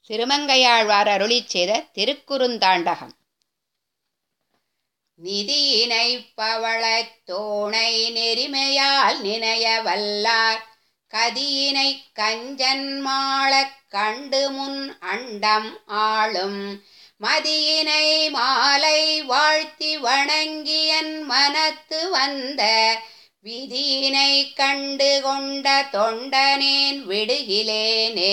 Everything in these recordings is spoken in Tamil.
திருமங்கையாழ்வார் அருளிச் செய்த திருக்குறுந்தாண்டகம் நிதியினை பவளத் தோணை நெறிமையால் நினைய வல்லார் கதியினை கஞ்சன் மாளக் கண்டு முன் அண்டம் ஆளும் மதியினை மாலை வாழ்த்தி வணங்கியன் மனத்து வந்த விதியினை கண்டு கொண்ட தொண்டனேன் விடுகிலேனே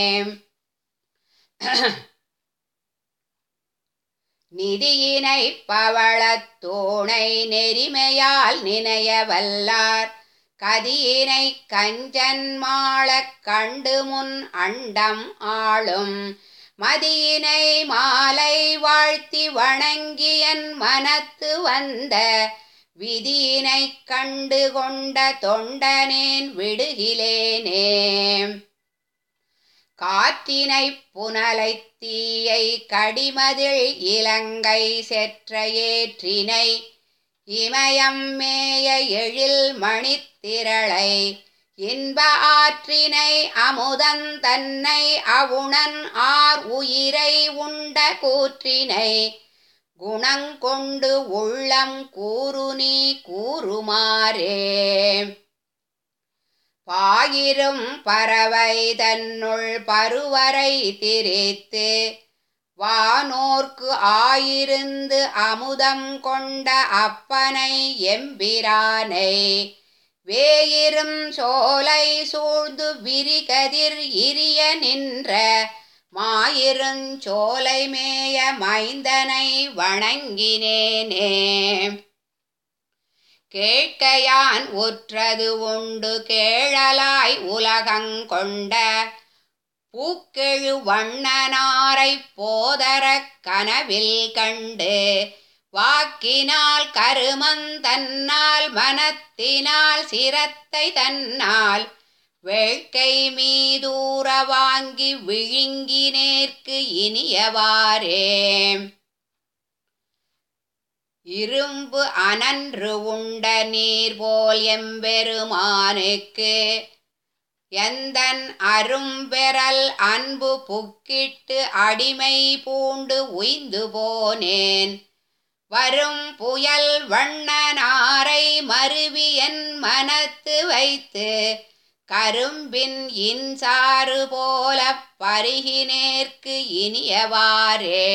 நிதியினை பவளத் தோணை நெறிமையால் நினைய வல்லார் கதியினை கஞ்சன் மாளக் கண்டு முன் அண்டம் ஆளும் மதியினை மாலை வாழ்த்தி வணங்கியன் மனத்து வந்த விதியினை கண்டு கொண்ட தொண்டனேன் விடுகிலேனே காற்றினை புனலை தீயை கடிமதில் இலங்கை செற்ற ஏற்றினை இமயம் மேய எழில் மணித்திரளை இன்ப ஆற்றினை அமுதன் தன்னை அவுணன் ஆர் உயிரை உண்ட கூற்றினை குணங்கொண்டு உள்ளம் கூறு நீ கூறுமாறே பாயிரும் பறவை தன்னுள் பருவரை திரித்து வானோர்க்கு ஆயிருந்து அமுதம் கொண்ட அப்பனை எம்பிரானை வேயிரும் சோலை சூழ்ந்து விரிகதிர் இரிய நின்ற மாயிருஞ்சோலை மேய மைந்தனை வணங்கினேனே கேட்கையான் உற்றது உண்டு கேழலாய் உலகங்கொண்ட பூக்கெழு வண்ணனாரை போதர கனவில் கண்டு வாக்கினால் கருமந்தன்னால் மனத்தினால் சிரத்தை தன்னால் வேட்கை மீதூர வாங்கி விழுங்கினேற்கு இனியவாரே இரும்பு அனன்று உண்ட நீர் போல் எம்பெருமானுக்கு எந்தன் அரும்பெறல் அன்பு புக்கிட்டு அடிமை பூண்டு உய்ந்து போனேன் வரும் புயல் வண்ணனாரை மருவி என் மனத்து வைத்து கரும்பின் இன்சாறு போல பருகினேற்கு இனியவாரே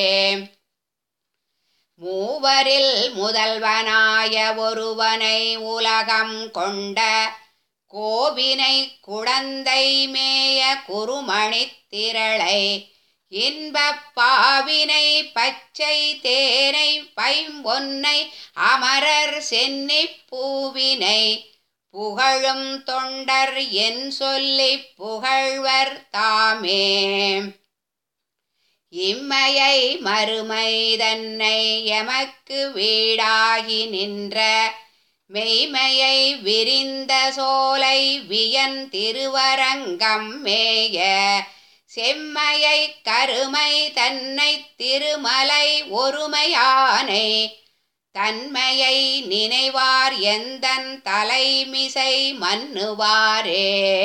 மூவரில் முதல்வனாய ஒருவனை உலகம் கொண்ட கோவினை குடந்தை மேய குருமணித்திரளை இன்பப் பாவினை பச்சை தேனை பைம்பொன்னை அமரர் சென்னிப் பூவினை புகழும் தொண்டர் என் சொல்லி புகழ்வர் தாமே இம்மையை மறுமை தன்னை எமக்கு வீடாகி நின்ற மெய்மையை விரிந்த சோலை வியன் திருவரங்கம் மேய செம்மையை கருமை தன்னை திருமலை ஒருமையானை தன்மையை நினைவார் எந்தன் தலைமிசை மன்னுவாரே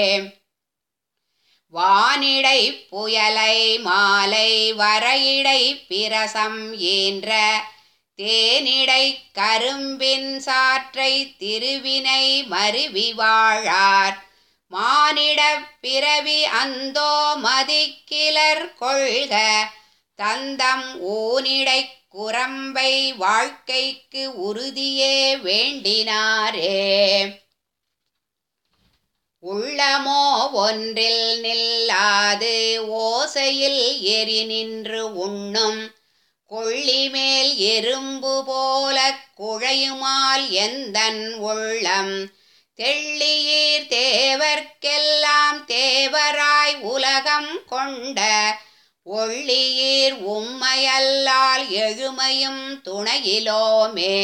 வானிடை புயலை மாலை வரையிடை பிரசம் ஈன்ற தேனிடை கரும்பின் சாற்றை திருவினை மருவி வாழார் மானிட பிறவி அந்தோ மதிக்கிலர் கொள்க தந்தம் ஊனிடை குரம்பை வாழ்க்கைக்கு உறுதியே வேண்டினாரே உள்ளமோ ஒன்றில் நில்லாது ஓசையில் எரி நின்று உண்ணும் கொள்ளிமேல் எறும்பு போல குழையுமால் எந்தன் உள்ளம் தெள்ளியீர் தேவர்க்கெல்லாம் தேவராய் உலகம் கொண்ட ஒள்ளியீர் உம்மையல்லால் எழுமையும் துணையிலோமே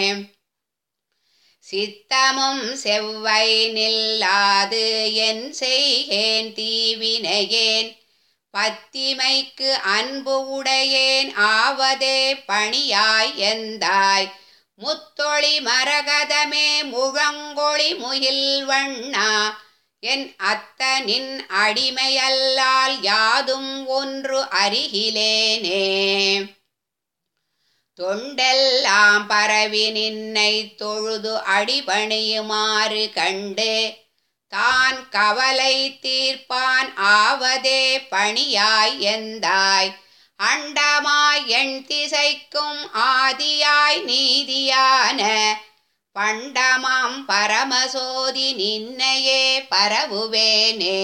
சித்தமும் செவ்வை நில்லாது என் செய்கேன் தீவினையேன் பத்திமைக்கு அன்பு உடையேன் ஆவதே பணியாய் எந்தாய் முத்தொளி மரகதமே முழங்கொளி முகில் வண்ணா என் அத்தனின் அடிமையல்லால் யாதும் ஒன்று அருகிலேனே தொண்டெல்லாம் பரவி நின்னை தொழுது அடிபணியுமாறு கண்டு தான் கவலை தீர்ப்பான் ஆவதே பணியாய் எந்தாய் அண்டமாய் எண் திசைக்கும் ஆதியாய் நீதியான பண்டமாம் பரமசோதி நின்னையே பரவுவேனே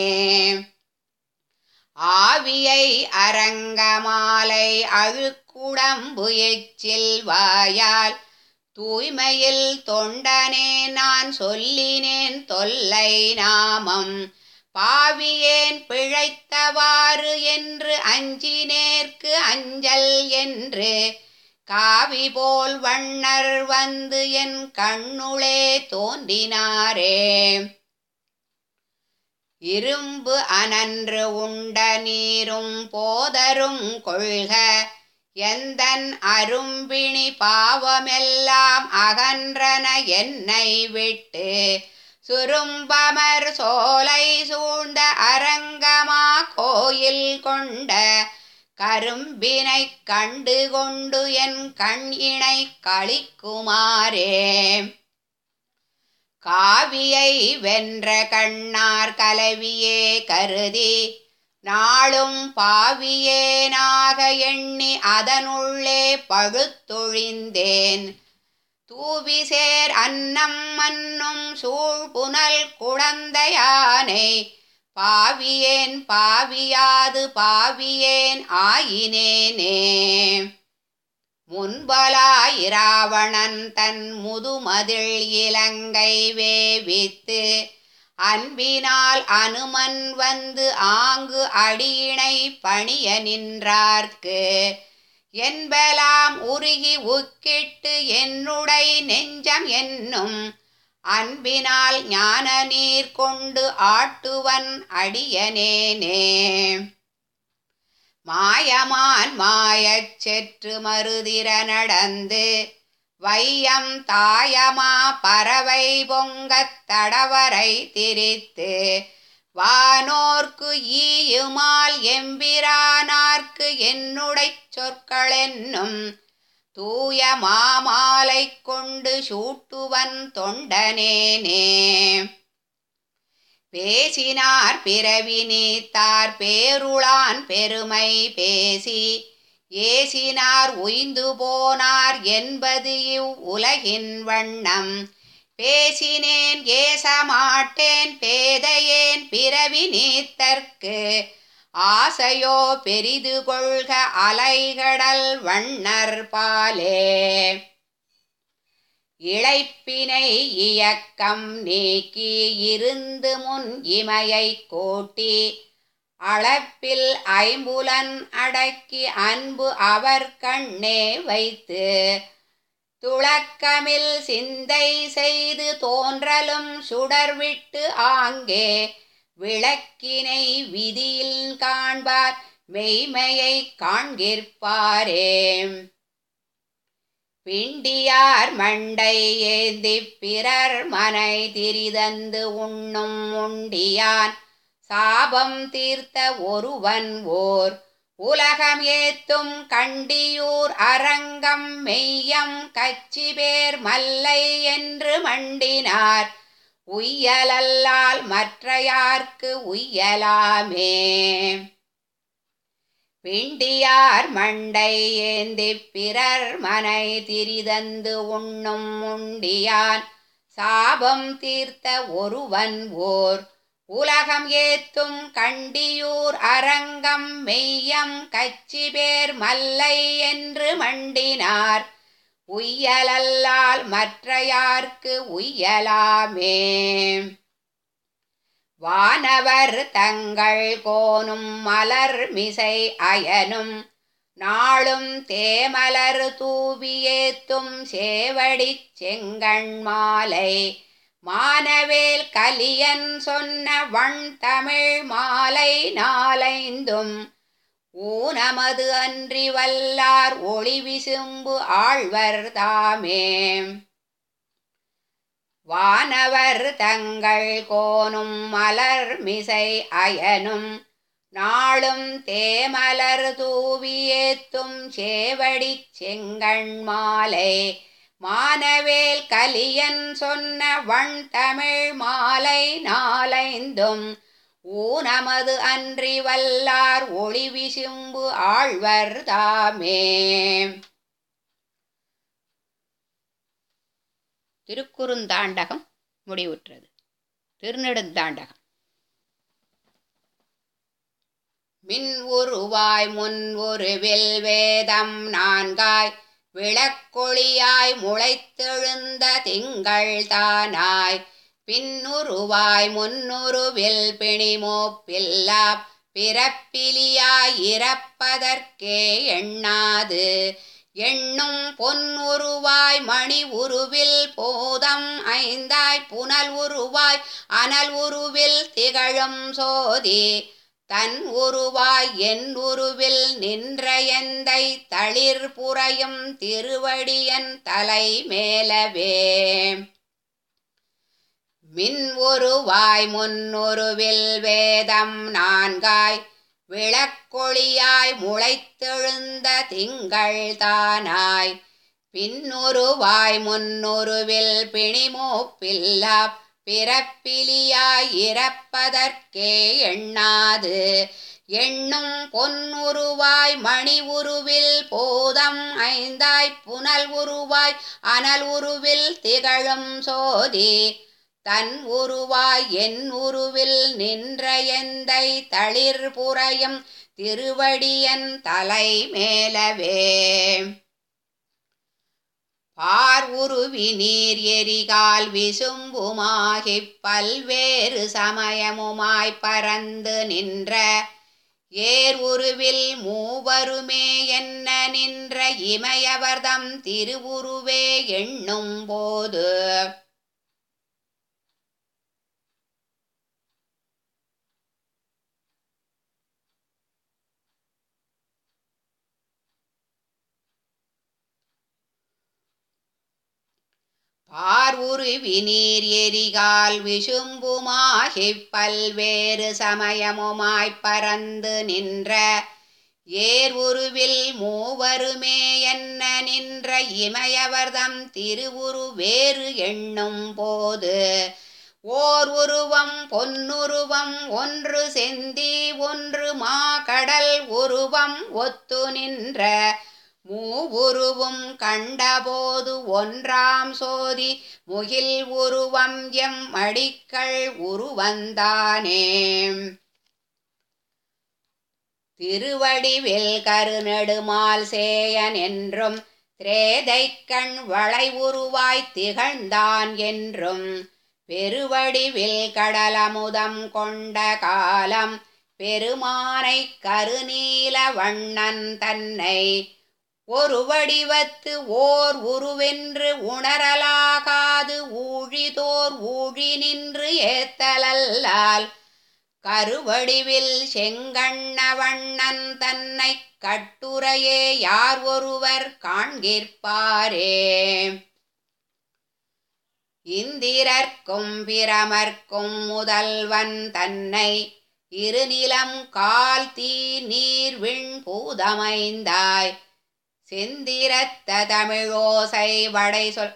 ஆவியை அரங்கமாலை அழுக்குடம்பு எச்சில் வாயால் தூய்மையில் தொண்டனே நான் சொல்லினேன் தொல்லை நாமம் பாவியேன் பிழைத்தவாறு என்று அஞ்சினேற்கு அஞ்சல் என்று காவி போல் வண்ணர் வந்து என் கண்ணுளே தோன்றினாரே இரும்பு அனன்று உண்ட நீரும் போதரும் கொள்க எந்தன் அரும்பிணி பாவமெல்லாம் அகன்றன என்னை விட்டு சுரும்பமர் சோலை சூழ்ந்த அரங்கமா கோயில் கொண்ட கரும்பினை கண்டு கொண்டு என் கண் இணை களிக்குமாறே காவியை வென்ற கண்ணார் கலவியே கருதி நாளும் பாவியேனாக எண்ணி அதனுள்ளே பழுத்தொழிந்தேன் தூவிசேர் அன்னம் மன்னும் சூழ்புனல் குழந்தையானை பாவியேன் பாவியாது பாவியேன் ஆயினேனே முன்பலாயிராவணன் தன் முதுமதில் இலங்கை வேவித்து அன்பினால் அனுமன் வந்து ஆங்கு அடியினை பணிய நின்றார்க்கு என்பலாம் உருகி உக்கிட்டு என்னுடை நெஞ்சம் என்னும் அன்பினால் ஞான நீர் கொண்டு ஆட்டுவன் அடியனேனே மாயமான் மாயச் செற்று மறுதிர நடந்து வையம் தாயமா பறவை பொங்கத் தடவரை திரித்து வானோர்க்கு ஈயுமால் எம்பிரானார்க்கு என்னுடைச் சொற்களென்னும் தூய மாமாலை கொண்டு சூட்டுவன் தொண்டனேனே பேசினார் பிறவி நீத்தார் பேருளான் பெருமை பேசி ஏசினார் உய்ந்து போனார் என்பது இவ் உலகின் வண்ணம் பேசினேன் ஏசமாட்டேன் பேதையேன் பிறவி நீத்தற்கு ஆசையோ பெரிது கொள்க அலைகடல் வண்ணர் பாலே இழைப்பினை இயக்கம் நீக்கி இருந்து முன் இமையை கோட்டி அளப்பில் ஐம்புலன் அடக்கி அன்பு அவர் கண்ணே வைத்து துளக்கமில் சிந்தை செய்து தோன்றலும் சுடர்விட்டு ஆங்கே விளக்கினை விதியில் காண்பார் மெய்மையை காண்கிற்பாரே பிண்டியார் மண்டை ஏந்தி பிறர் மனை திரிதந்து உண்ணும் உண்டியான் சாபம் தீர்த்த ஒருவன் ஓர் உலகம் ஏத்தும் கண்டியூர் அரங்கம் மெய்யம் கச்சி பேர் மல்லை என்று மண்டினார் உய்யலல்லால் மற்றையார்க்கு உய்யலாமே பிண்டியார் மண்டை ஏந்தி பிறர் மனை திரிதந்து உண்ணும் உண்டியான் சாபம் தீர்த்த ஒருவன் ஓர் உலகம் ஏத்தும் கண்டியூர் அரங்கம் மெய்யம் கச்சி பேர் மல்லை என்று மண்டினார் உய்யலல்லால் மற்றையார்க்கு உய்யலாமே வானவர் தங்கள் கோனும் மலர் மிசை அயனும் நாளும் தேமலர் தூவியேத்தும் சேவடிச் செங்கண் மாலை மானவேல் கலியன் சொன்ன வண் தமிழ் மாலை நாளைந்தும் ஊனமது அன்றி வல்லார் ஒளி விசும்பு ஆழ்வர் தாமே வானவர் தங்கள் கோனும் மலர் மிசை அயனும் நாளும் தேமலர் தூவியேத்தும் சேவடி செங்கண் மாலை மானவேல் கலியன் சொன்ன வண் தமிழ் மாலை நாளைந்தும் ஊனமது அன்றி வல்லார் ஒளி விசும்பு ஆழ்வர் தாமே திருக்குறுந்தாண்டகம் முடிவுற்றது திருநெடுந்தாண்டகம் மின் உருவாய் முன் உருவில் வேதம் நான்காய் விளக்கொளியாய் முளைத்தெழுந்த திங்கள் தானாய் பின்னுருவாய் முன்னுருவில் பிணிமோப்பில்லா பிறப்பிலியாய் இறப்பதற்கே எண்ணாது எண்ணும் பொன்னுருவாய் மணி உருவில் போதம் ஐந்தாய் புனல் உருவாய் அனல் உருவில் திகழும் சோதி தன் உருவாய் என் உருவில் நின்ற எந்தை தளிர் புறையும் திருவடியன் தலை மேலவே மின் உருவாய் முன்னுருவில் வேதம் நான்காய் விளக்கொளியாய் முளைத்தெழுந்த திங்கள் தானாய் பின்னுருவாய் முன்னுருவில் பிணிமோப்பில்லா பிறப்பிலியாய் இறப்பதற்கே எண்ணாது எண்ணும் பொன்னுருவாய் மணி உருவில் போதம் ஐந்தாய் புனல் உருவாய் அனல் உருவில் திகழும் சோதி தன் உருவாய் என் உருவில் நின்ற எந்தை தளிர் புறையும் திருவடியன் தலை மேலவே பார் உருவி நீர் எரிகால் விசும்புமாகிப் பல்வேறு சமயமுமாய் பறந்து நின்ற ஏர் உருவில் மூவருமே என்ன நின்ற இமையவர்தம் திருவுருவே எண்ணும் போது பார் உருவி நீர் எரிகால் விசும்புமாகிப் பல்வேறு சமயமுமாய்ப் பறந்து நின்ற ஏர் உருவில் மூவருமே என்ன நின்ற இமையவர்தம் திருவுரு வேறு எண்ணும் போது ஓர் உருவம் பொன்னுருவம் ஒன்று செந்தி ஒன்று மாகடல் உருவம் ஒத்து நின்ற மூவுருவும் கண்டபோது ஒன்றாம் சோதி முகில் உருவம் எம் அடிக்கள் உருவந்தானே திருவடிவில் கருநெடுமால் சேயன் என்றும் திரேதைக்கண் வளை உருவாய் திகழ்ந்தான் என்றும் பெருவடிவில் கடலமுதம் கொண்ட காலம் பெருமானை கருநீல வண்ணன் தன்னை ஒரு வடிவத்து ஓர் உருவென்று உணரலாகாது ஊழிதோர் ஊழி நின்று ஏத்தலல்லால் கருவடிவில் செங்கண்ணவண்ணன் தன்னை கட்டுரையே யார் ஒருவர் காண்கிற்பாரே இந்திரர்க்கும் பிரமர்க்கும் முதல்வன் தன்னை இருநிலம் கால் தீ நீர் விண் பூதமைந்தாய் செந்திரத்த தமிழோசை வடை சொல்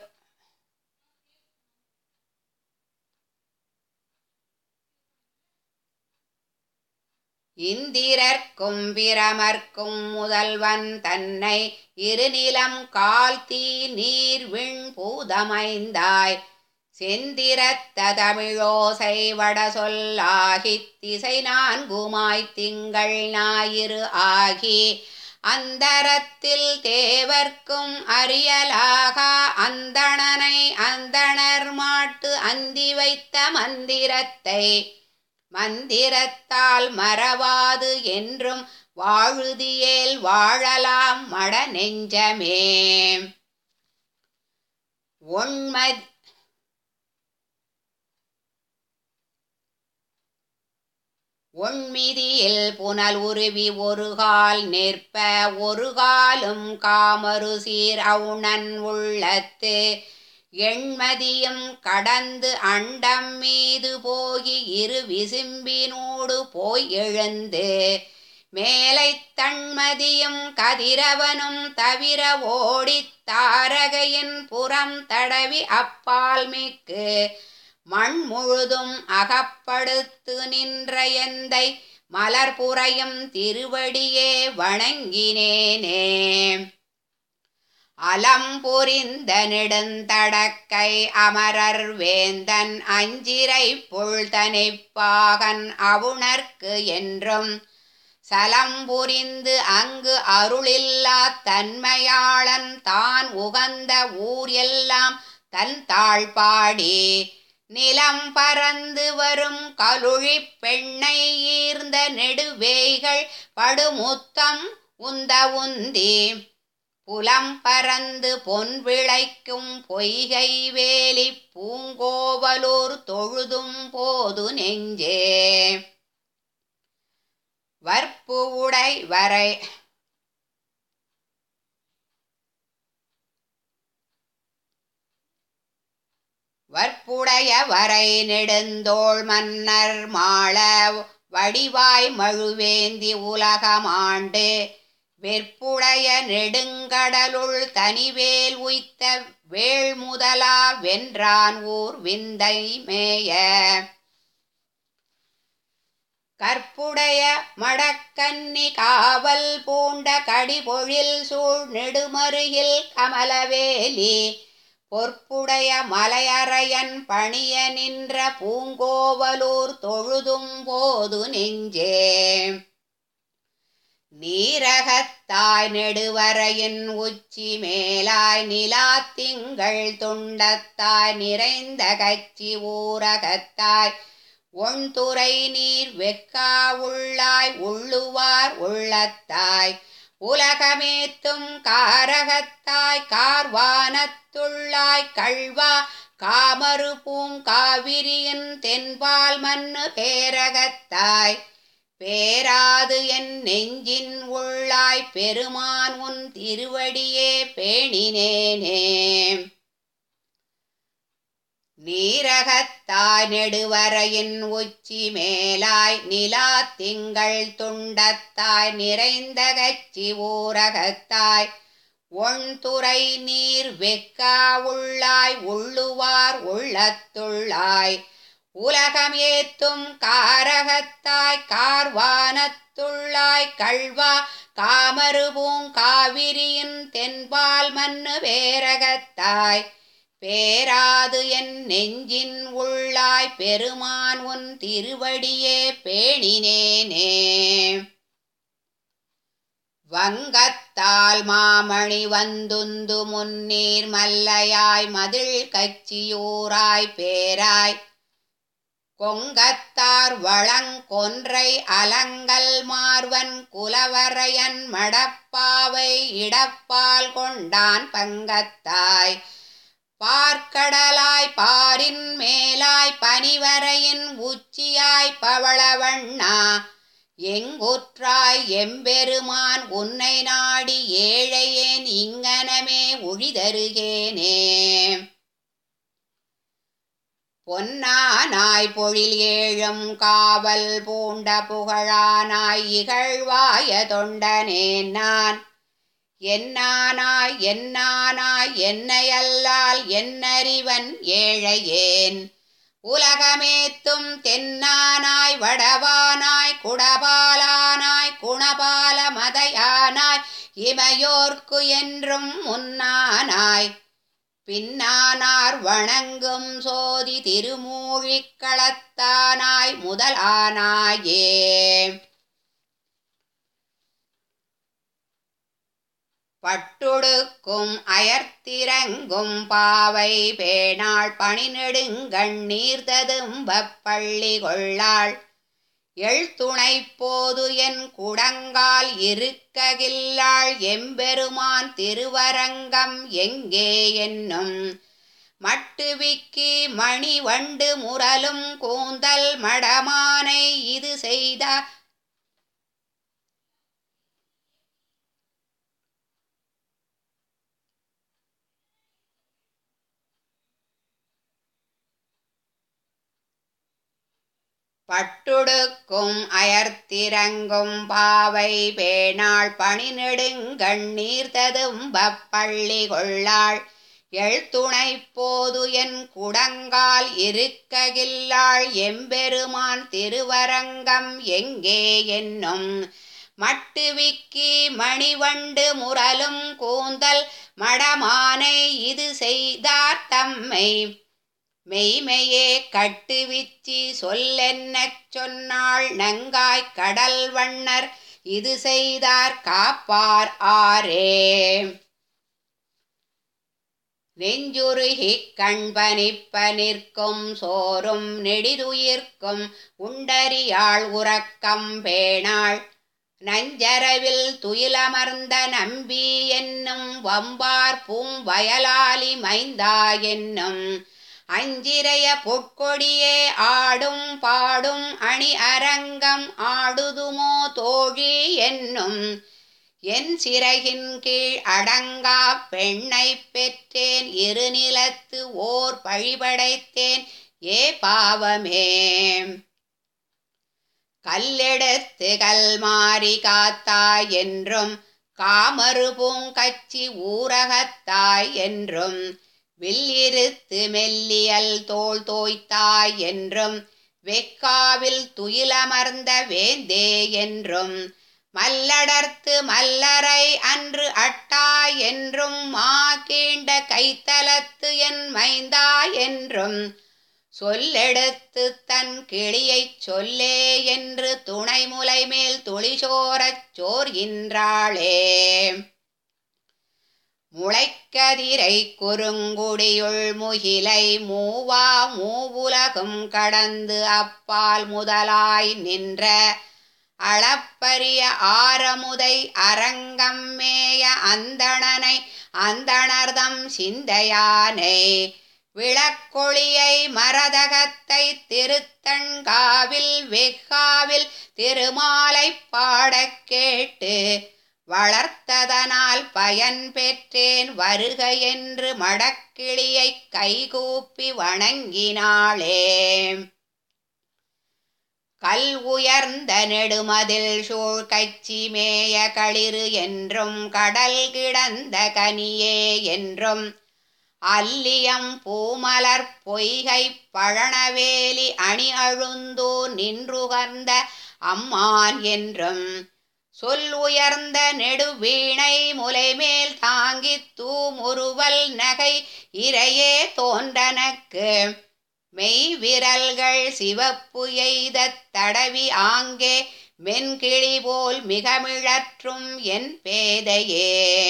இந்திரர்க்கும் பிரமர்க்கும் முதல்வன் தன்னை இருநிலம் கால் தீ நீர் விண் பூதமைந்தாய் செந்திரத்த தமிழோசை வட சொல்லாகித் திசை நான்குமாய் திங்கள் ஞாயிறு ஆகி அந்தரத்தில் தேவர்க்கும் அறியலாகா அந்தணனை அந்தணர் மாட்டு அந்தி வைத்த மந்திரத்தை மந்திரத்தால் மறவாது என்றும் வாழுதியேல் வாழலாம் மட நெஞ்சமே உண்மை ஒண்மிதியில் புனல் உருவி ஒரு கால் நிற்ப ஒரு காலும் காமரு சீர் அவுணன் உள்ளத்து எண்மதியும் கடந்து அண்டம் மீது போகி இரு விசும்பினோடு போய் எழுந்து மேலைத் தன்மதியும் கதிரவனும் தவிர ஓடித் தாரகையின் புறம் தடவி அப்பால் மிக்கு மண் முழுதும் அகப்படுத்து நின்ற எந்தை மலர்புறையும் திருவடியே வணங்கினேனே அலம் புரிந்த நெடுந்தடக்கை அமரர் வேந்தன் அஞ்சிரை புழ்தனிப்பாகன் அவுணர்க்கு என்றும் சலம் புரிந்து அங்கு அருளில்லா தன்மையாளன் தான் உகந்த ஊர் எல்லாம் தன் தாழ்பாடி நிலம் பறந்து வரும் கலுழிப் பெண்ணை ஈர்ந்த நெடுவேய்கள் படுமுத்தம் உந்த உந்தி புலம் பறந்து பொன் விளைக்கும் பொய்கை வேலி பூங்கோவலூர் தொழுதும் போது நெஞ்சே வற்பு உடை வரை வற்புடைய வரை நெடுந்தோள் மன்னர் மாள வடிவாய் மழுவேந்தி உலகமாண்டு வெற்புடைய நெடுங்கடலுள் தனிவேல் உய்த்த வேள் முதலா வென்றான் ஊர் விந்தை மேய கற்புடைய மடக்கன்னி காவல் பூண்ட கடிபொழில் சூழ் நெடுமருகில் கமலவேலி பொற்புடைய மலையறையன் பணிய நின்ற பூங்கோவலூர் தொழுதும் போது நெஞ்சே நீரகத்தாய் நெடுவரையின் உச்சி மேலாய் நிலா திங்கள் துண்டத்தாய் நிறைந்த கச்சி ஊரகத்தாய் ஒண்துறை நீர் வெக்கா உள்ளாய் உள்ளுவார் உள்ளத்தாய் உலகமேத்தும் காரகத்தாய் கார்வானத்துள்ளாய் கள்வா காமரு பூங்காவிரியின் தென்பால் மண்ணு பேரகத்தாய் பேராது என் நெஞ்சின் உள்ளாய் பெருமான் உன் திருவடியே பேணினேனே நீரகத்தாய் நெடுவரையின் உச்சி மேலாய் நிலா திங்கள் துண்டத்தாய் நிறைந்த கச்சி ஊரகத்தாய் ஒண்துறை நீர் வெக்கா உள்ளாய் உள்ளுவார் உள்ளத்துள்ளாய் உலகம் ஏத்தும் காரகத்தாய் கார்வானத்துள்ளாய் கள்வா காமரு பூங்காவிரியின் தென்பால் மண்ணு வேரகத்தாய் பேராது என் நெஞ்சின் உள்ளாய் பெருமான் உன் திருவடியே பேணினேனே வங்கத்தால் மாமணி வந்துந்து முன்னீர் மல்லையாய் மதில் கச்சியூராய் பேராய் கொங்கத்தார் வளங்கொன்றை அலங்கல் மார்வன் குலவரையன் மடப்பாவை இடப்பால் கொண்டான் பங்கத்தாய் பார்க்கடலாய் பாரின் மேலாய் பனிவரையின் உச்சியாய் பவளவண்ணா எங்குற்றாய் எம்பெருமான் உன்னை நாடி ஏழையேன் இங்கனமே உழிதருகேனே பொன்னானாய் பொழில் ஏழும் காவல் பூண்ட புகழானாய் இகழ்வாய தொண்டனேன் நான் என்னானாய் என்னானாய் என்னையல்லால் என்னறிவன் ஏழையேன் உலகமேத்தும் தென்னானாய் வடவானாய் குடபாலானாய் குணபால மதையானாய் இமையோர்க்கு என்றும் முன்னானாய் பின்னானார் வணங்கும் சோதி திருமூழிக்களத்தானாய் முதலானாயே பட்டுடுக்கும் அயர்த்திரங்கும் பாவை பேணாள் பணிநெடுங்கண் நீர்ததும்பப் பள்ளி கொள்ளாள் எழுத்துணை போது என் குடங்கால் இருக்ககில்லாள் எம்பெருமான் திருவரங்கம் எங்கே என்னும் மட்டுவிக்கி மணி வண்டு முரலும் கூந்தல் மடமானை இது செய்த பட்டுடுக்கும் அயர்த்திரங்கும் பாவை பேணாள் பணி நெடுங்கண்ணீர் ததும்பப் பள்ளி கொள்ளாள் எழுத்துணை போது என் குடங்கால் இருக்ககில்லாள் எம்பெருமான் திருவரங்கம் எங்கே என்னும் மட்டுவிக்கி மணிவண்டு முரலும் கூந்தல் மடமானை இது செய்தார் தம்மை மெய்மையே கட்டுவிச்சி சொல்லென்னச் சொன்னாள் நங்காய் கடல் வண்ணர் இது செய்தார் காப்பார் ஆரே நெஞ்சுருகிக் கண்பனிப்ப நிற்கும் சோறும் நெடிதுயிர்க்கும் உண்டறியாள் உறக்கம் பேணாள் நஞ்சரவில் துயிலமர்ந்த நம்பி என்னும் வம்பார் பூம்பயலாலி மைந்தா என்னும் அஞ்சிரைய பொற்கொடியே ஆடும் பாடும் அணி அரங்கம் ஆடுதுமோ தோழி என்னும் என் சிறகின் கீழ் அடங்கா பெண்ணை பெற்றேன் இருநிலத்து ஓர் பழிபடைத்தேன் ஏ பாவமே கல்லெடுத்து கல்மாரி காத்தாய் என்றும் காமரு பூங்கச்சி ஊரகத்தாய் என்றும் வில்லிருத்து மெல்லியல் தோல் தோய்த்தாய் என்றும் வெக்காவில் துயிலமர்ந்த வேந்தே என்றும் மல்லடர்த்து மல்லரை அன்று அட்டா என்றும் மா கீண்ட கைத்தலத்து என் மைந்தா என்றும் சொல்லெடுத்து தன் கிளியைச் சொல்லே என்று துணைமுலை மேல் துளிசோரச் சோர்கின்றாளே முளைக்கதிரை குறுங்குடியுள் முகிலை மூவா மூவுலகும் கடந்து அப்பால் முதலாய் நின்ற அளப்பரிய ஆரமுதை அரங்கம் மேய அந்தணனை அந்தணர்தம் சிந்தையானை விளக்கொளியை மரதகத்தை திருத்தண்காவில் வெக்காவில் திருமாலை பாடக் கேட்டு வளர்த்ததனால் பயன் பெற்றேன் வருக என்று மடக்கிளியை கைகூப்பி வணங்கினாளே கல் உயர்ந்த நெடுமதில் சூழ் கச்சி மேய களிறு என்றும் கடல் கிடந்த கனியே என்றும் அல்லியம் பூமலர் பொய்கை பழனவேலி அணி அழுந்தோ நின்றுகர்ந்த அம்மான் என்றும் சொல் உயர்ந்த நெடுவீணை முலைமேல் தாங்கித் தூமுருவல் நகை இரையே தோன்றனக்கு மெய் விரல்கள் சிவப்பு எய்த தடவி ஆங்கே மென்கிளி போல் மிகமிழற்றும் என் பேதையே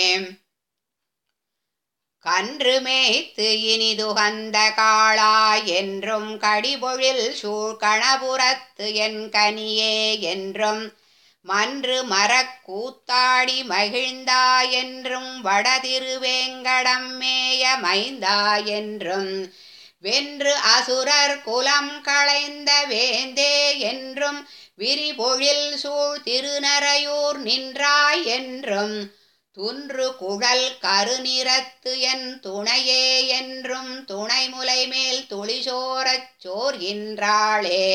கன்று மேய்த்து இனிதுகந்த காளா என்றும் கடிபொழில் சூழ் கணபுரத்து என் கனியே என்றும் மன்று மரக் கூத்தாடி மகிழ்ந்தா என்றும் வடதிருவேங்கடம் மேய மைந்தா என்றும் வென்று அசுரர் குலம் களைந்த வேந்தே என்றும் விரிபொழில் சூழ் திருநரையூர் நின்றாய் என்றும் துன்று குழல் கருநிறத்து என் துணையே என்றும் துணைமுலை மேல் துளிசோரச் சோர்கின்றாளே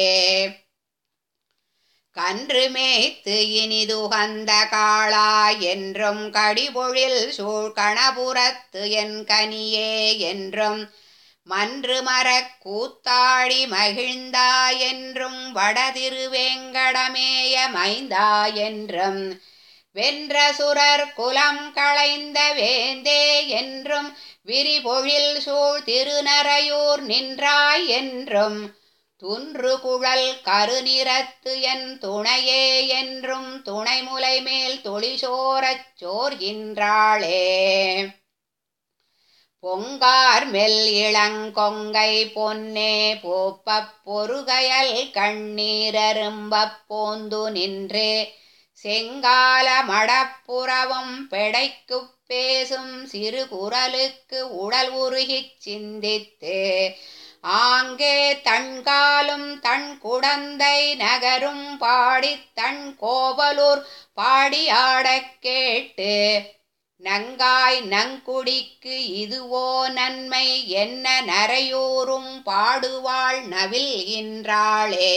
கன்று மேய்த்து இனிதுகந்த காளா என்றும் கடிபொழில் சூழ் கணபுரத்து என் கனியே என்றும் மன்று மரக் கூத்தாடி மகிழ்ந்தா என்றும் வடதிருவேங்கடமேய மைந்தா என்றும் வென்ற சுரர் குலம் களைந்த வேந்தே என்றும் விரிபொழில் சூழ் திருநரையூர் நின்றாய் என்றும் துன்று குழல் கருநிறத்து என் துணையே என்றும் துணைமுலை மேல் தொளிசோரச் சோர்கின்றாளே பொங்கார் மெல் இளங்கொங்கை பொன்னே போப்பப் பொறுகையல் கண்ணீரரும்பப் போந்து நின்றே செங்கால மடப்புறவும் பெடைக்குப் பேசும் சிறு குரலுக்கு உடல் உருகிச் சிந்தித்து ஆங்கே தன்காலும் தன் குடந்தை நகரும் பாடித் தன் கோவலூர் பாடியாடக் கேட்டு நங்காய் நங்குடிக்கு இதுவோ நன்மை என்ன நரையூரும் பாடுவாள் நவில்கின்றாளே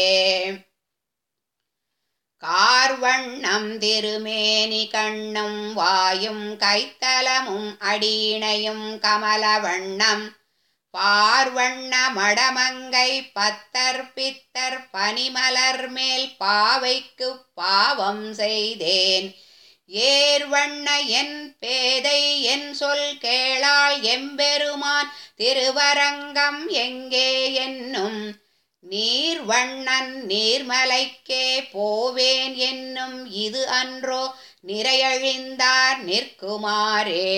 கார்வண்ணம் திருமேனி கண்ணும் வாயும் கைத்தலமும் அடியினையும் கமலவண்ணம் பார்வண்ண மடமங்கை பத்தர் பித்தர் பனிமலர் மேல் பாவைக்கு பாவம் செய்தேன் ஏர்வண்ண என் பேதை என் சொல் கேளாள் எம்பெருமான் திருவரங்கம் எங்கே என்னும் நீர்வண்ணன் நீர்மலைக்கே போவேன் என்னும் இது அன்றோ நிறையழிந்தார் நிற்குமாறே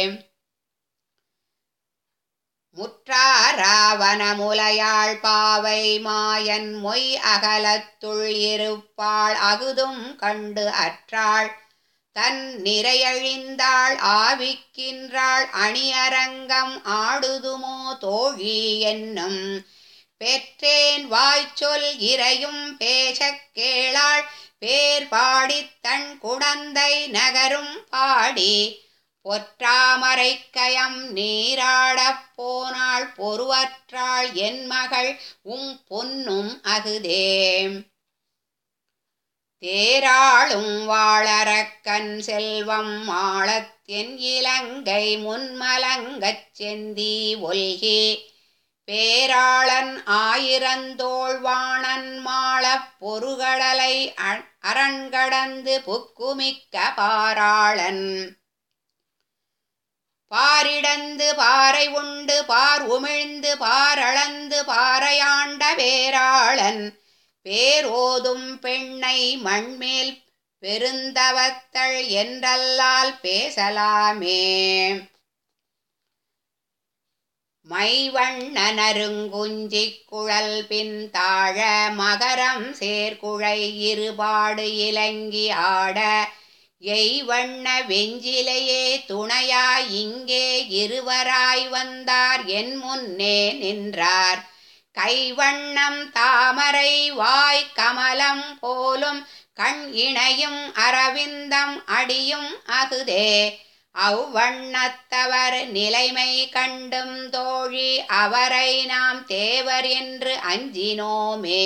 முற்றாராவணமுலையாள் பாவை மாயன் மொய் அகலத்துள் இருப்பாள் அகுதும் கண்டு அற்றாள் தன் நிறையழிந்தாள் ஆவிக்கின்றாள் அணியரங்கம் ஆடுதுமோ தோழி என்னும் பெற்றேன் வாய்ச்சொல் இறையும் பேசக் கேளாள் பேர் பாடித் தன் குடந்தை நகரும் பாடி பொற்றாமரைக்கயம் நீராடப் போனாள் பொறுவற்றாள் என் மகள் உம் பொன்னும் அகுதே தேராளும் வாழறக்கன் செல்வம் மாளத்தென் இலங்கை முன்மலங்கச் செந்தி ஒல்கி பேராளன் ஆயிரந்தோள்வாணன் மாளப் பொருகடலை அரண்கடந்து புக்குமிக்க பாராளன் பாரிடந்து பாறை உண்டு பார் உமிழ்ந்து பாரளந்து பாறையாண்ட வேராளன் பேரோதும் பெண்ணை மண்மேல் பெருந்தவத்தள் என்றல்லால் பேசலாமே மைவண்ணனருங்குஞ்சிக் குழல் பின் தாழ மகரம் சேர்குழை இருபாடு இலங்கி ஆட எய்வண்ண வெஞ்சிலையே துணையாய் இங்கே இருவராய் வந்தார் என் முன்னே நின்றார் கைவண்ணம் தாமரை வாய் கமலம் போலும் கண் இணையும் அரவிந்தம் அடியும் அகுதே அவ்வண்ணத்தவர் நிலைமை கண்டும் தோழி அவரை நாம் தேவர் என்று அஞ்சினோமே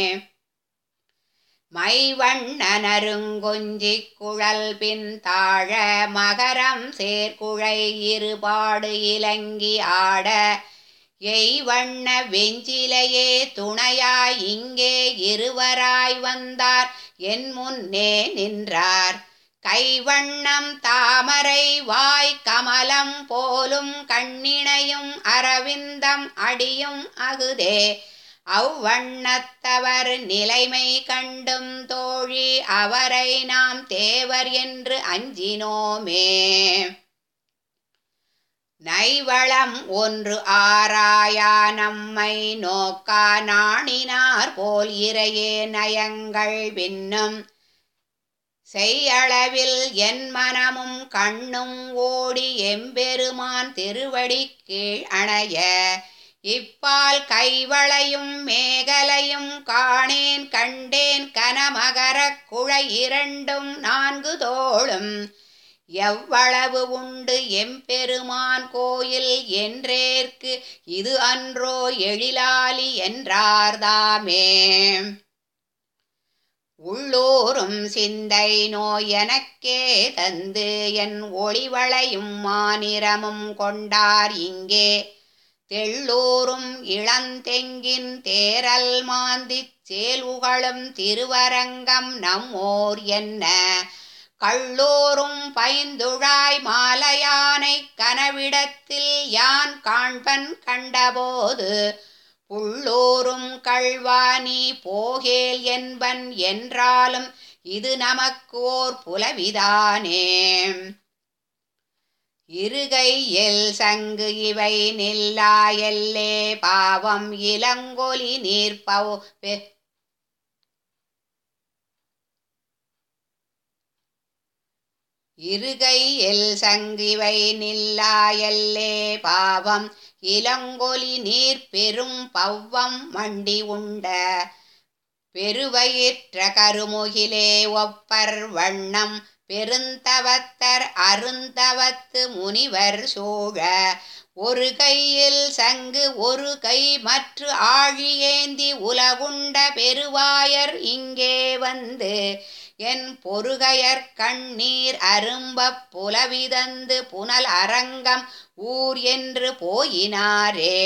மைவண்ணனருங்கொஞ்சிக் குழல் பின் தாழ மகரம் சேர்குழை இருபாடு இலங்கி ஆட எய்வண்ண வெஞ்சிலையே துணையாய் இங்கே இருவராய் வந்தார் என் முன்னே நின்றார் கைவண்ணம் தாமரை வாய் கமலம் போலும் கண்ணிணையும் அரவிந்தம் அடியும் அகுதே அவ்வண்ணத்தவர் நிலைமை கண்டும் தோழி அவரை நாம் தேவர் என்று அஞ்சினோமே நைவளம் ஒன்று ஆராயா நம்மை நோக்கா நாணினார் போல் இறையே நயங்கள் பின்னும் செய்யளவில் என் மனமும் கண்ணும் ஓடி எம்பெருமான் திருவடி கீழ் அணைய இப்பால் கைவளையும் மேகலையும் காணேன் கண்டேன் கனமகரக் குழை இரண்டும் நான்கு தோளும் எவ்வளவு உண்டு எம்பெருமான் கோயில் என்றேற்கு இது அன்றோ எழிலாலி என்றார்தாமே உள்ளூரும் சிந்தை நோய் எனக்கே தந்து என் ஒளிவளையும் மாநிறமும் கொண்டார் இங்கே தெள்ளூரும் இளந்தெங்கின் தேரல் மாந்திச் சேலுகளும் திருவரங்கம் நம்மோர் என்ன கள்ளூரும் பைந்துழாய் மாலையானை கனவிடத்தில் யான் காண்பன் கண்டபோது புள்ளூரும் கள்வானி போகேல் என்பன் என்றாலும் இது நமக்கு ஓர் புலவிதானே இருகையில் சங்கு இவை நில்லா எல்லே பாவம் இளங்கொலி நீர்ப்பவ் இருகையில் சங்கிவை நில்லா எல்லே பாவம் இளங்கொலி நீர் பெரும் பவ்வம் மண்டி உண்ட பெருவயிற்ற கருமுகிலே ஒப்பர் வண்ணம் பெருந்தவத்தர் அருந்தவத்து முனிவர் சூழ ஒரு கையில் சங்கு ஒரு கை மற்ற ஆழியேந்தி உலகுண்ட பெருவாயர் இங்கே வந்து என் பொறுகையர் கண்ணீர் அரும்பப் புலவிதந்து புனல் அரங்கம் ஊர் என்று போயினாரே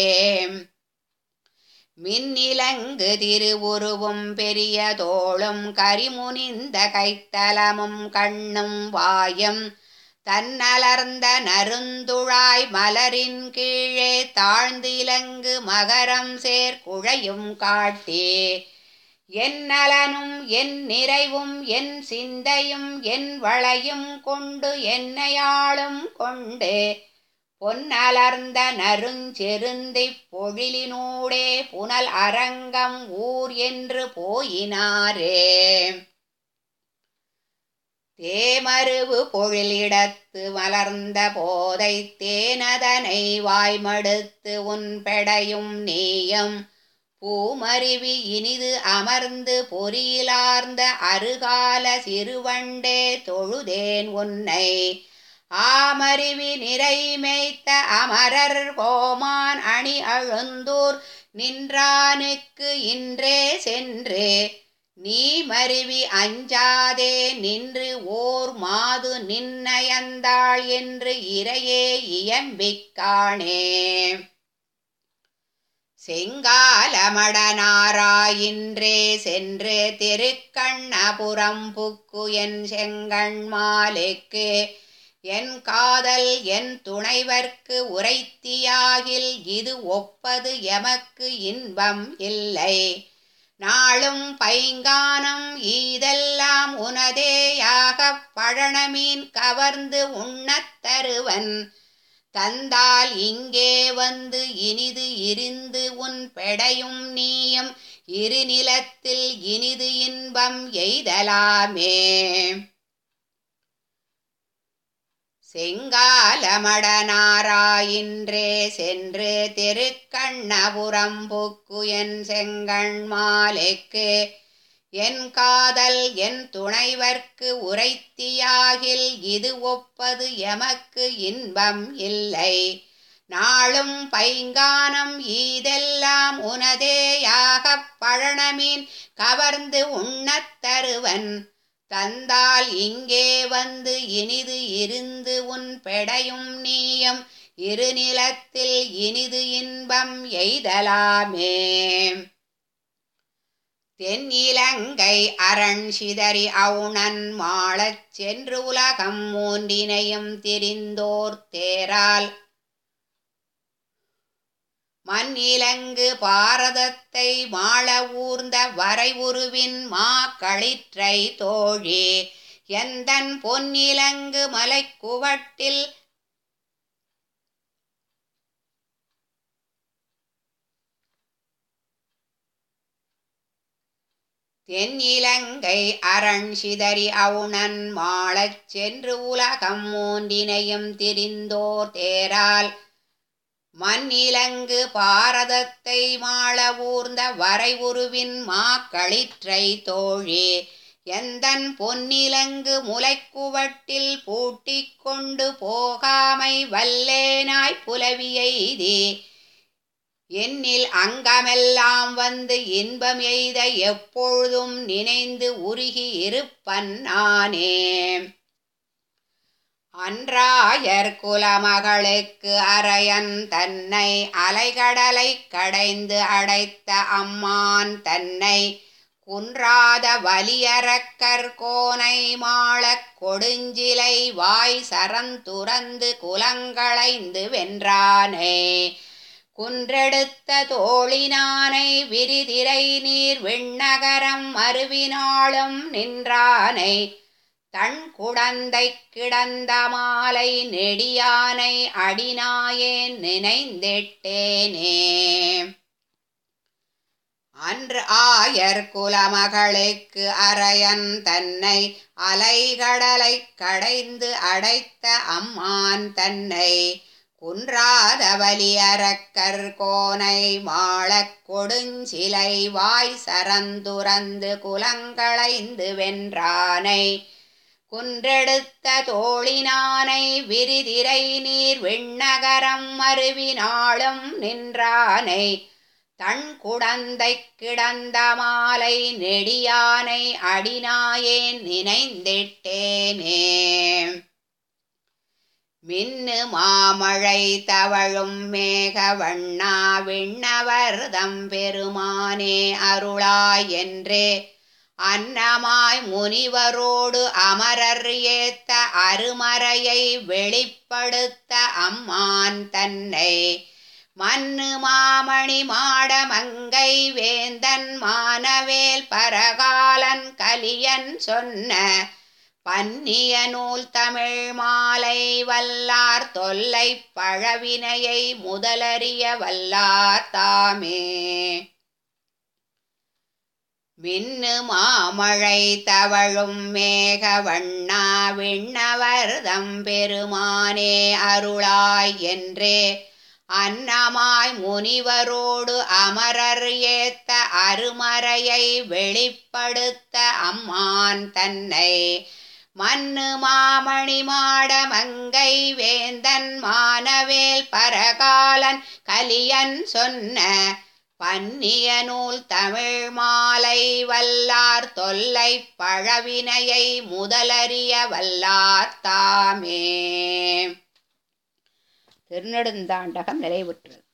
மின்னிலங்கு திருவுருவும் பெரிய தோளும் கரிமுனிந்த கைத்தலமும் கண்ணும் வாயும் தன்னலர்ந்த நருந்துழாய் மலரின் கீழே தாழ்ந்து இலங்கு மகரம் சேர் குழையும் காட்டி என் நலனும் என் நிறைவும் என் சிந்தையும் என் வளையும் கொண்டு என்னையாளும் கொண்டு பொன்னலர்ந்த நருஞ்செருந்தை பொழிலினூடே புனல் அரங்கம் ஊர் என்று போயினாரே தேமருவு பொழிலிடத்து மலர்ந்த போதை தேனதனை வாய்மடுத்து உன் பெடையும் நீயும் பூமருவி இனிது அமர்ந்து பொறியிலார்ந்த அருகால சிறுவண்டே தொழுதேன் உன்னை ஆமருவி நிறை மேய்த்த அமரர் கோமான் அணி அழுந்தூர் நின்றானுக்கு இன்றே சென்று நீ மருவி அஞ்சாதே நின்று ஓர் மாது நின்னயந்தாள் என்று இறையே இயம்பிக்காணே செங்காலமடனாராயின்றே சென்று திருக்கண்ணபுரம் புக்கு என் செங்கண்மாலுக்கு என் காதல் என் துணைவர்க்கு உரைத்தியாகில் இது ஒப்பது எமக்கு இன்பம் இல்லை நாளும் பைங்கானம் ஈதெல்லாம் உனதேயாகப் பழனமீன் கவர்ந்து உண்ணத் தருவன் தந்தால் இங்கே வந்து இனிது இருந்து உன் பெடையும் நீயும் இருநிலத்தில் இனிது இன்பம் எய்தலாமே செங்காலமடனாராயின்றே சென்று திருக்கண்ணபுரம் புக்கு என் செங்கண்மாலுக்கு என் காதல் என் துணைவர்க்கு உரைத்தியாகில் இது ஒப்பது எமக்கு இன்பம் இல்லை நாளும் பைங்கானம் ஈதெல்லாம் உனதேயாகப் பழனமீன் கவர்ந்து உண்ணத் தருவன் தந்தால் இங்கே வந்து இனிது இருந்து உன் பெடையும் நீயும் இருநிலத்தில் இனிது இன்பம் எய்தலாமே தென்னிலங்கை அரண் சிதறி அவுணன் மாளச் சென்று உலகம் மூன்றினையும் திரிந்தோர் தேரால் மண்ணிலங்கு பாரதத்தை மாள ஊர்ந்த வரை உருவின் மா களிற்றை தோழி எந்தன் பொன்னிலங்கு மலைக்குவட்டில் தென்னிலங்கை அரண் சிதறி அவுணன் மாளச் சென்று உலகம் மூன்றினையும் திரிந்தோர் தேரால் மண்ணிலங்கு பாரதத்தை மாள ஊர்ந்த வரை உருவின் மா களிற்றை தோழி எந்தன் பொன்னிலங்கு முலைக்குவட்டில் பூட்டிக் கொண்டு போகாமை வல்லேனாய் புலவியெய்தி என்னில் அங்கமெல்லாம் வந்து இன்பம் எய்த எப்பொழுதும் நினைந்து உருகி இருப்பன் நானே அன்றாயர் குலமகளுக்கு அரையன் தன்னை அலைகடலை கடைந்து அடைத்த அம்மான் தன்னை குன்றாத வலியரக்கர் கோனை மாளக் கொடுஞ்சிலை வாய் சரந்துறந்து குலங்களைந்து வென்றானே குன்றெடுத்த தோழினானை விரிதிரை நீர் விண்ணகரம் மறுவினாளும் நின்றானை தன் குடந்தை கிடந்த மாலை நெடியானை அடினாயேன் நினைந்திட்டேனே அன்று ஆயர் குலமகளுக்கு அரையன் தன்னை அலைகடலை கடைந்து அடைத்த அம்மான் தன்னை குன்றாத வலியரக்கர் கோனை மாளக் கொடுஞ்சிலை வாய் சரந்துரந்து குலங்களைந்து வென்றானை குன்றெடுத்த தோழினானை விரிதிரை நீர் விண்ணகரம் மருவினாளும் நின்றானை தன் குடந்தை கிடந்த மாலை நெடியானை அடிநாயேன் நினைந்திட்டேனே மின்னு மாமழை தவழும் மேக வண்ணா விண்ணவர்தம் பெருமானே அருளாய் என்றே அன்னமாய் முனிவரோடு அமரர் ஏத்த அருமறையை வெளிப்படுத்த அம்மான் தன்னை மன்னு மாமணி மாடமங்கை வேந்தன் மானவேல் பரகாலன் கலியன் சொன்ன பன்னிய நூல் தமிழ் மாலை வல்லார் தொல்லை பழவினையை முதலறிய வல்லார் தாமே மின்னு மாமழை தவழும் மேக வண்ணா விண்ணவர்தம் பெருமானே அருளாய் என்றே அன்னமாய் முனிவரோடு அமரர் ஏத்த அருமறையை வெளிப்படுத்த அம்மான் தன்னை மன்னு மாமணி மாடமங்கை வேந்தன் மானவேல் பரகாலன் கலியன் சொன்ன பன்னிய நூல் தமிழ் மாலை வல்லார் தொல்லை பழவினையை முதலறிய வல்லார் தாமே திருநெடுந்தாண்டகம் நிறைவுற்றது